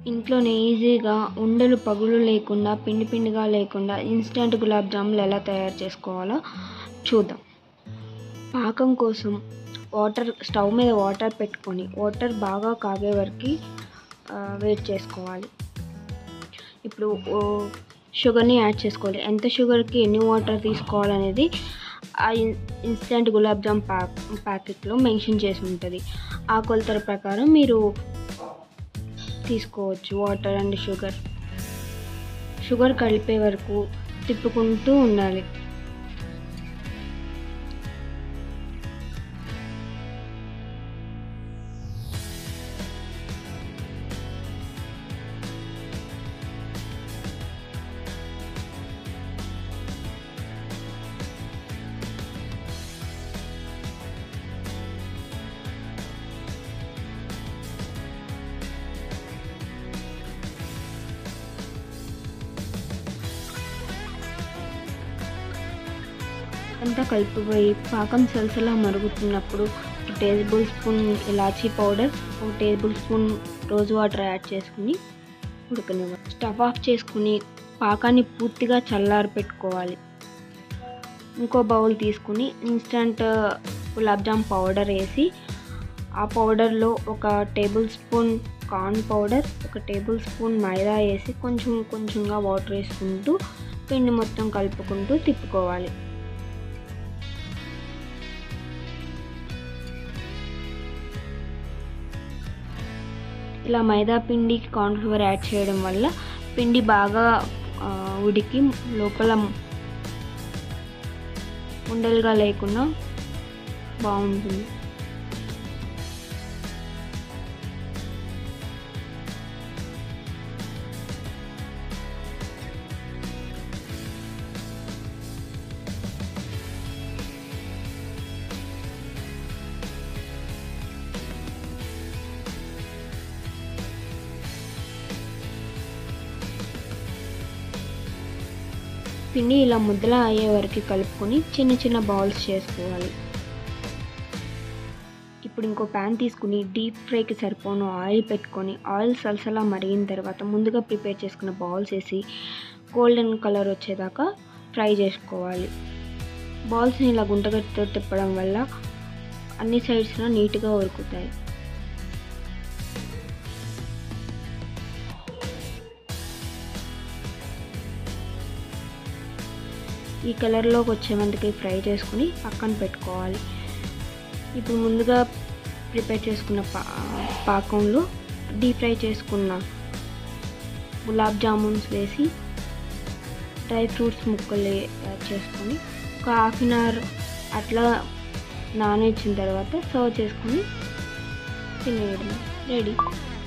ఇంట్లోనే ఈజీగా ఉండలు పగులు లేకుండా పిండి పిండిగా లేకుండా ఇన్స్టెంట్ గులాబ్ జాములు ఎలా తయారు చేసుకోవాలో చూద్దాం పాకం కోసం వాటర్ స్టవ్ మీద వాటర్ పెట్టుకొని వాటర్ బాగా కాగే వరకు వెయిట్ చేసుకోవాలి ఇప్పుడు ఓ, షుగర్ని యాడ్ చేసుకోవాలి ఎంత షుగర్కి ఎన్ని వాటర్ తీసుకోవాలనేది ఆ in instant gulab jamun pack ప్యాకెట్లో మెన్షన్ చేసి ఉంటుంది ఆ కొలతల ప్రకారం మీరు తీసుకోవచ్చు వాటర్ అండ్ షుగర్ షుగర్ కలిపే వరకు తిప్పుకుంటూ ఉండాలి అంతా కలిపిపోయి పాకం సలసలా మరుగుతున్నప్పుడు ఒక టేబుల్ స్పూన్ ఇలాచీ పౌడర్ ఒక tablespoon rose water add చేసుకుని ఉడకనివ్వాలి స్టవ్ ఆఫ్ చేసుకుని పాకాన్ని పూర్తిగా చల్లారి పెట్టుకోవాలి ఇంకో బౌల్ తీసుకుని ఇన్స్టంట్ గులాబ్ జామ్ పౌడర్ వేసి ఆ పౌడర్లో ఒక టేబుల్ స్పూన్ కార్న్ పౌడర్ ఒక టేబుల్ స్పూన్ మైదా వేసి కొంచెం కొంచెంగా వాటర్ వేసుకుంటూ పిండి మొత్తం కలుపుకుంటూ తిప్పుకోవాలి ఇలా మైదా పిండి కార్న్ఫ్లవర్ యాడ్ చేయడం వల్ల పిండి బాగా ఆ, ఉడికి లోపల ఉండలుగా లేకుండా బాగుంటుంది పిండి ఇలా ముద్దలా అయ్యే వరకు కలుపుకొని చిన్న చిన్న బౌల్స్ చేసుకోవాలి ఇప్పుడు ఇంకో ప్యాన్ తీసుకుని డీప్ ఫ్రైకి సరిపోను ఆయిల్ పెట్టుకొని ఆయిల్ సలసలా మరిగిన తర్వాత ముందుగా ప్రిపేర్ చేసుకున్న బౌల్స్ వేసి గోల్డెన్ కలర్ వచ్చేదాకా ఫ్రై చేసుకోవాలి బాల్స్ని ఇలా గుంటగట్టుతో తిప్పడం వల్ల అన్ని సైడ్స్లో నీట్గా ఉరుకుతాయి ఈ కలర్లోకి వచ్చేమందుకి ఫ్రై చేసుకుని పక్కన పెట్టుకోవాలి ఇప్పుడు ముందుగా ప్రిపేర్ చేసుకున్న పా పాకంలో డీప్ ఫ్రై చేసుకున్న గులాబ్ జామున్స్ వేసి డ్రై ఫ్రూట్స్ ముక్కలు యాడ్ చేసుకొని ఒక హాఫ్ అన్ అవర్ అట్లా నానిచ్చిన తర్వాత సర్వ్ చేసుకొని తినేయడం రెడీ